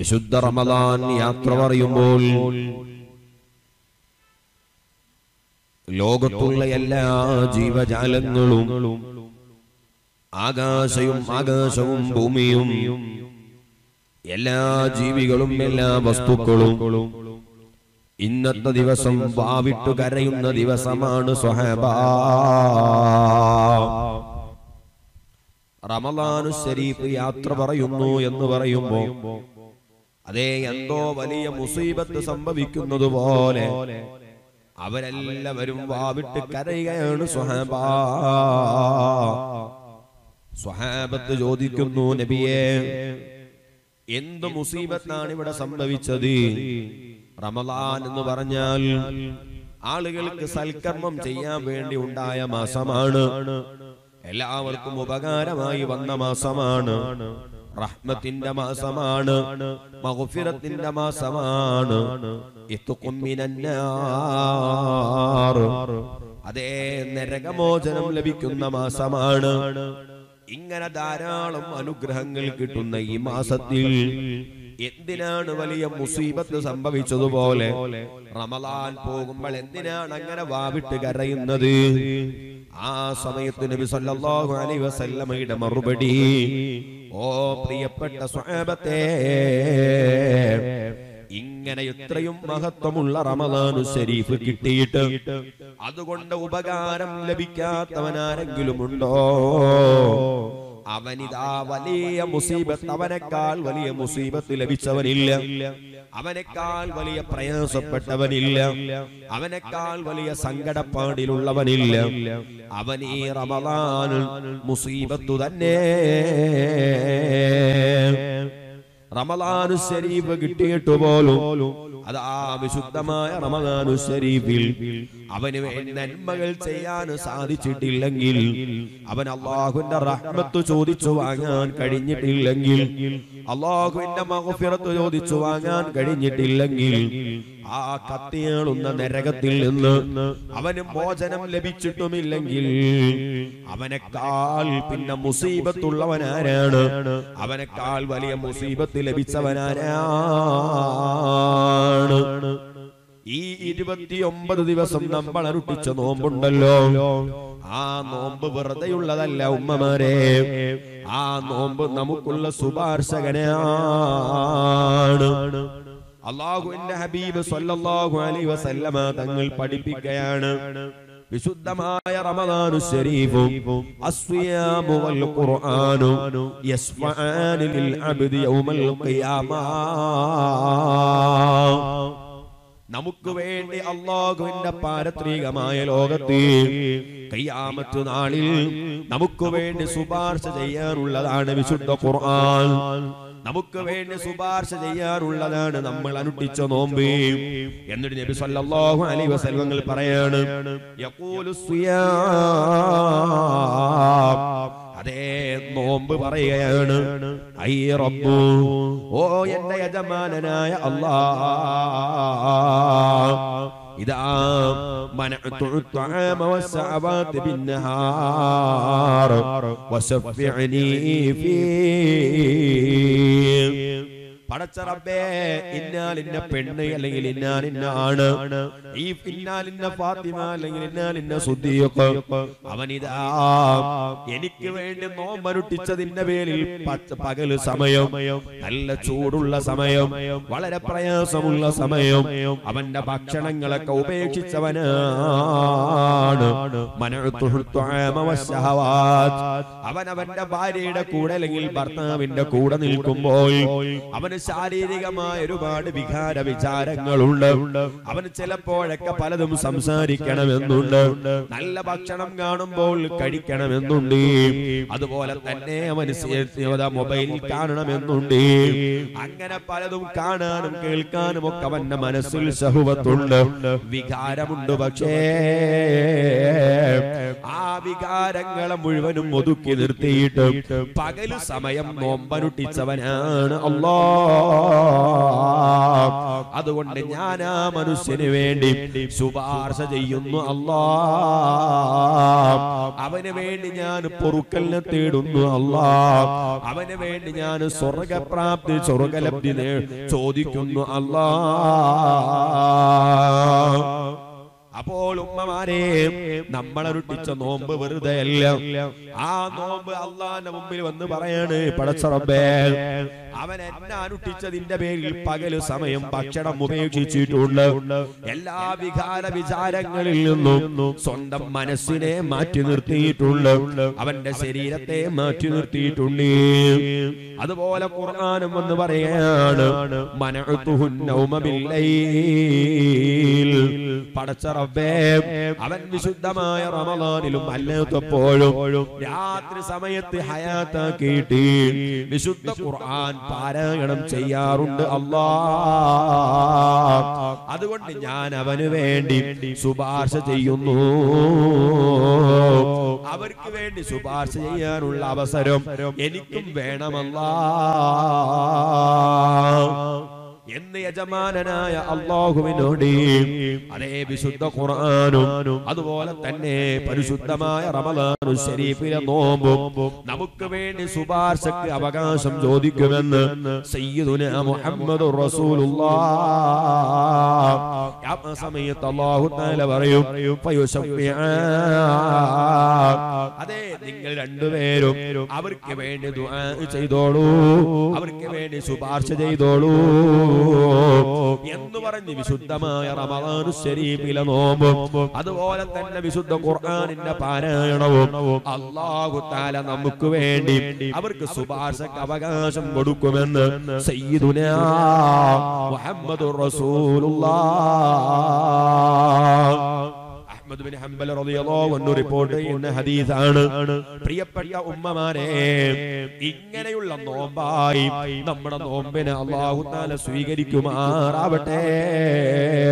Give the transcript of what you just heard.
വിശുദ്ധ റമദാൻ യാത്ര പറയുമ്പോൾ ലോകത്തുള്ള എല്ലാ ജീവജാലങ്ങളും ആകാശവും ആകാശവും ഭൂമിയും എല്ലാ ജീവികളും എല്ലാ വസ്തുക്കളും ഇന്നത്തെ ദിവസം വാവിട്ടു കരയുന്ന ദിവസമാണ് സ്വഹബ റമലാനു ശരീഫ് യാത്ര പറയുന്നു എന്ന് പറയുമ്പോ അതേ എന്തോ വലിയ മുസീബത്ത് സംഭവിക്കുന്നത് പോലെ അവരെല്ലാവരും വാവിട്ട് കരയുകയാണ് സ്വഹബ സ്വഹാബത്ത് ചോദിക്കുന്നു നബിയെ എന്ത് മുസീബത്താണ് ഇവിടെ സംഭവിച്ചത് റമലാൻ എന്ന് പറഞ്ഞാൽ ആളുകൾക്ക് സൽക്കർമ്മം ചെയ്യാൻ വേണ്ടി ഉണ്ടായ മാസമാണ് എല്ലാവർക്കും ഉപകാരമായി വന്ന മാസമാണ് റഹ്മത്തിന്റെ മാസമാണ് മഗ്ഫിറത്തിന്റെ മാസമാണ് ഇത്ഖും മിനന്നാർ. അതേ നരകമോചനം ലഭിക്കുന്ന മാസമാണ് ഇങ്ങനെ ധാരാളം അനുഗ്രഹങ്ങൾ കിട്ടുന്ന ഈ മാസത്തിൽ എന്തിനാണ് വലിയ മുസീബത്ത് സംഭവിച്ചതുപോലെ റമലാൻ പോകുമ്പോൾ എന്തിനാണ് അങ്ങനെ വാവിട്ട് കരയുന്നത് ആ സമയത്ത് നബി സല്ലല്ലാഹു അലൈഹി വസല്ലമയുടെ മറുപടി ഓ പ്രിയപ്പെട്ട സ്വഹാബത്തെ ഇങ്ങനെ ഇത്രയും മഹത്വമുള്ള റമദാനു ശരീഫ് കിട്ടിയിട്ട് അതുകൊണ്ട് ഉപകാരം ലഭിക്കാത്തവനാരെങ്കിലും ഉണ്ടോ അവനിതാ വലിയ മുസീബത്ത് അവനേക്കാൾ വലിയ മുസീബത്ത് ലഭിച്ചവനില്ല അവനേക്കാൾ വലിയ പ്രയാസപ്പെട്ടവനില്ല അവനേക്കാൾ വലിയ സങ്കടപ്പാടിലുള്ളവനില്ല അവൻ ഈ റമദാൻ മുസീബത്തു തന്നെ റമദാനു ശരീഫ് കിട്ടിയിട്ട് പോലും അതാ വിശുദ്ധമായ റമദാനു ശരീഫിൽ അവന് വേണ്ടി നന്മകൾ ചെയ്യാൻ സാധിച്ചിട്ടില്ലെങ്കിൽ അവൻ അള്ളാഹുവിന്റെ റഹ്മത്ത് ചോദിച്ചു വാങ്ങാൻ കഴിഞ്ഞിട്ടില്ലെങ്കിൽ അള്ളാഹുവിന്റെ മഹഫിറത്ത് ചോദിച്ചു വാങ്ങാൻ കഴിഞ്ഞിട്ടില്ലെങ്കിൽ ആ കത്തിയേളുന്ന നരകത്തിൽ നിന്ന് അവന് മോചനം ലഭിച്ചിട്ടുമില്ലെങ്കിൽ അവനേക്കാൾ പിന്നെ മുസീബത്തുള്ളവനാരാണ് അവനേക്കാൾ വലിയ മുസീബത്ത് ലഭിച്ചവനാരാണ് ഈ ഇരുപത്തിയൊമ്പത് ദിവസം നമ്മൾ അനുഷ്ഠിച്ച നോമ്പുണ്ടല്ലോ ആ നോമ്പ് വെറുതെയുള്ളതല്ല ഉമ്മമാരെ ആ നോമ്പ് നമുക്കുള്ള ശുപാർശകനാണ് അള്ളാഹുവിന്റെ ഹബീബ് സല്ലല്ലാഹു അലൈഹി വസല്ലമ തങ്ങൾ പഠിപ്പിക്കുകയാണ് വിശുദ്ധമായ റമദാനു ശരീഫും അസ്വിയാമു വൽ ഖുർആനു യസ്ഫആനി ലിൽ അബ്ദി യൗമൽ ഖിയാമ നമുക്ക് വേണ്ടി അള്ളാഹുവിന്റെ പാരത്രികമായ ലോകത്ത് കയ്യാമത്ത് നാളിൽ നമുക്ക് വേണ്ടി ശുപാർശ ചെയ്യാനുള്ളതാണ് വിശുദ്ധ ഖുർആൻ നമുക്ക് വേണ്ടി ശുപാർശ ചെയ്യാനുള്ളതാണ് നമ്മൾ അനുഷ്ഠിച്ച നോമ്പ് എന്നിട്ട് നബി സല്ലല്ലാഹു അലൈഹി വസല്ലങ്ങൾ പറയാണ് യഖൂലു സിയാം അതേ നോമ്പ് പറയുകയാണ് ഐ റബ്ബു ഓ എന്റെ യജമാനനായ അല്ലാ ഇതാ منعت الطعام والسعوات بالنهار وشفعني فيه പടച്ച റബ്ബേ ഇന്നാലിന്ന പെണ്ണ് അല്ലെങ്കിൽ ഇന്നാലിന്ന ആണ് ഈ ഇന്നാലിന്ന ഫാത്തിമ അല്ലെങ്കിൽ ഇന്നാലിന്ന സുദ്ദീഖ് അവനിതാ എനിക്ക് വേണ്ടി നോമ്പനുഷ്ഠിച്ചതിന്റെ പേരിൽ പച്ച പകല് സമയം നല്ല ചൂടുള്ള സമയം വളരെ പ്രയാസമുള്ള സമയം അവന്റെ ഭക്ഷണങ്ങളൊക്കെ ഉപേക്ഷിച്ചവനാണ് മനഅത്തുഹു ത്വആമ വശഹവാത്ത്. അവൻ അവന്റെ ഭാര്യയുടെ കൂടെ അല്ലെങ്കിൽ ഭർത്താവിന്റെ കൂടെ നിൽക്കുമ്പോൾ അവന് ശാരീരികമായ ഒരുപാട് വികാര വിചാരങ്ങളുണ്ട് അവന് ചിലപ്പോഴൊക്കെ പലതും സംസാരിക്കണമെന്നുണ്ട് നല്ല ഭക്ഷണം കാണുമ്പോൾ കഴിക്കണമെന്നുണ്ട് അതുപോലെ തന്നെ അവന് സേ- മൊബൈലിൽ കാണണമെന്നുണ്ട് അങ്ങനെ പലതും കാണാനും കേൾക്കാനും ഒക്കെ അവന്റെ മനസ്സിൽ സഹുവത്തുണ്ട് വികാരമുണ്ട് പക്ഷേ ആ വികാരങ്ങളെ മുഴുവനും ഒതുക്കി നിർത്തിയിട്ട് പകല് സമയം നോമ്പനുട്ടിച്ചവനാണ് അല്ലാ അതുകൊണ്ട് ഞാൻ ആ മനുഷ്യന് വേണ്ടി ശുപാർശ ചെയ്യുന്നു അല്ലാ അവന് വേണ്ടി ഞാൻ പൊറുക്കലിനെ തേടുന്നു അല്ലാ അവന് വേണ്ടി ഞാൻ സ്വർഗപ്രാപ്തി സ്വർഗലബ്ധി നേ- ചോദിക്കുന്നു അല്ലാ അപ്പോൾ ഉമ്മമാരെ നമ്മളൊരുട്ടിച്ച നോമ്പ് വെറുതെ അല്ല ആ നോമ്പ് അള്ളാന്റെ മുമ്പിൽ വന്ന് പറയാണ് പടച്ചറബേ അവൻ എന്നെ അനുഷ്ഠിച്ചതിന്റെ പേരിൽ പകല് സമയം ഭക്ഷണം ഉപേക്ഷിച്ചിട്ടുണ്ട് എല്ലാ വികാര വിചാരങ്ങളിൽ നിന്നും സ്വന്തം മനസ്സിനെ മാറ്റി നിർത്തിയിട്ടുണ്ട് അവന്റെ ശരീരത്തെ മാറ്റി നിർത്തിയിട്ടുണ്ട് അതുപോലെ ഖുർആാനും എന്ന് പറയാണ് മനഅത്തുഹുൻ നൗമ ബില്ലൈൽ പടച്ച റബ്ബേ അവൻ വിശുദ്ധമായ റമദാനിലും അല്ലാത്തപ്പോഴും രാത്രി സമയത്ത് ഹയാത്താക്കിയിട്ട് വിശുദ്ധ ഖുർആൻ പാരായണം ചെയ്യാറുണ്ട് അല്ലാ അതുകൊണ്ട് ഞാൻ അവന് വേണ്ടി ശുപാർശ ചെയ്യുന്നു അവർക്ക് വേണ്ടി ശുപാർശ ചെയ്യാനുള്ള അവസരം എനിക്കും വേണമല്ലാ എന്ന് യജമാനനായ അള്ളാഹുവിനോട് അതേ വിശുദ്ധ ഖുർആാനും അതുപോലെ തന്നെ പരിശുദ്ധമായ റമദാനു ശരീഫിലെ നോമ്പും നമുക്ക് വേണ്ടി ശുപാർശക്ക് അവകാശം ചോദിക്കുമെന്ന് സയ്യിദുന മുഹമ്മദ് റസൂലുള്ളാഹ് സമയത്ത് അള്ളാഹു താല പറയും ഫയുശഫിആൻ. അതെ നിങ്ങൾ രണ്ടുപേരും അവർക്ക് വേണ്ടി ദുആ ചെയ്തോളൂ അവർക്ക് വേണ്ടി ശുപാർശ ചെയ്തോളൂ എന്ന് പറഞ്ഞ് വിശുദ്ധമായ റമദാനു ശരീഫിലെ നോമ്പും അതുപോലെ തന്നെ വിശുദ്ധ ഖുർആനിന്റെ പാരായണവും അള്ളാഹു താല നമുക്ക് വേണ്ടി അവർക്ക് ശുപാർശക്ക് അവകാശം കൊടുക്കുമെന്ന് സയ്യിദുനാ മുഹമ്മദുർ റസൂലുള്ളാഹ് അഹ്മദ് ബിൻ ഹംബൽ റളിയല്ലാഹു അൻഹു റിപ്പോർട്ട് ചെയ്യുന്ന ഹദീസാണ് പ്രിയപ്പെട്ട ഉമ്മമാരെ ഇങ്ങനെയുള്ള നോമ്പായി നമ്മുടെ നോമ്പിനെ അല്ലാഹു തആല സ്വീകരിക്കുമാറാവട്ടെ